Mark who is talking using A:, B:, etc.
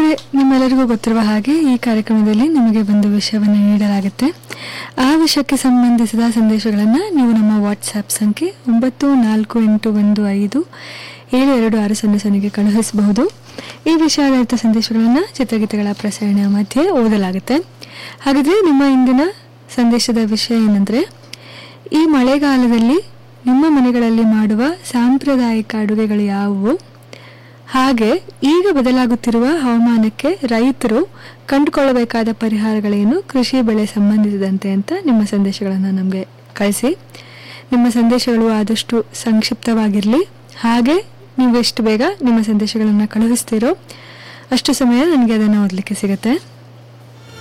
A: ನಿಮ್ಮೆಲ್ಲರಿಗೂ ಗೊತ್ತಿರುವ ಹಾಗೆ ಈ ಕಾರ್ಯಕ್ರಮದಲ್ಲಿ ನಿಮಗೆ ಒಂದು ವಿಷಯವನ್ನು ನೀಡಲಾಗುತ್ತೆ ಆ ವಿಷಯಕ್ಕೆ ಸಂಬಂಧಿಸಿದ ಸಂದೇಶಗಳನ್ನು ನೀವು ನಮ್ಮ ವಾಟ್ಸ್ಆ್ಯಪ್ ಸಂಖ್ಯೆ ಒಂಬತ್ತು ನಾಲ್ಕು ಎಂಟು ಒಂದು ಐದು ಏಳು ಎರಡು ಆರು ಸೊನ್ನೆ ಸೊನ್ನೆಗೆ ಕಳುಹಿಸಬಹುದು ಈ ವಿಷಯಾಧಾರಿತ ಸಂದೇಶಗಳನ್ನು ಚಿತ್ರಗೀತೆಗಳ ಪ್ರಸಾರಣ ಮಧ್ಯೆ ಓದಲಾಗುತ್ತೆ ಹಾಗಾದರೆ ನಿಮ್ಮ ಇಂದಿನ ಸಂದೇಶದ ವಿಷಯ ಏನಂದರೆ ಈ ಮಳೆಗಾಲದಲ್ಲಿ ನಿಮ್ಮ ಮನೆಗಳಲ್ಲಿ ಮಾಡುವ ಸಾಂಪ್ರದಾಯಿಕ ಅಡುಗೆಗಳು ಯಾವುವು ಹಾಗೆ ಈಗ ಬದಲಾಗುತ್ತಿರುವ ಹವಾಮಾನಕ್ಕೆ ರೈತರು ಕಂಡುಕೊಳ್ಳಬೇಕಾದ ಪರಿಹಾರಗಳೇನು ಕೃಷಿ ಬೆಳೆ ಸಂಬಂಧಿಸಿದಂತೆ ಅಂತ ನಿಮ್ಮ ಸಂದೇಶಗಳನ್ನು ನಮಗೆ ಕಳಿಸಿ ನಿಮ್ಮ ಸಂದೇಶಗಳು ಆದಷ್ಟು ಸಂಕ್ಷಿಪ್ತವಾಗಿರಲಿ ಹಾಗೆ ನೀವು ಎಷ್ಟು ಬೇಗ ನಿಮ್ಮ ಸಂದೇಶಗಳನ್ನು ಕಳುಹಿಸ್ತೀರೋ ಅಷ್ಟು ಸಮಯ ನನಗೆ ಅದನ್ನು ಓದಲಿಕ್ಕೆ ಸಿಗುತ್ತೆ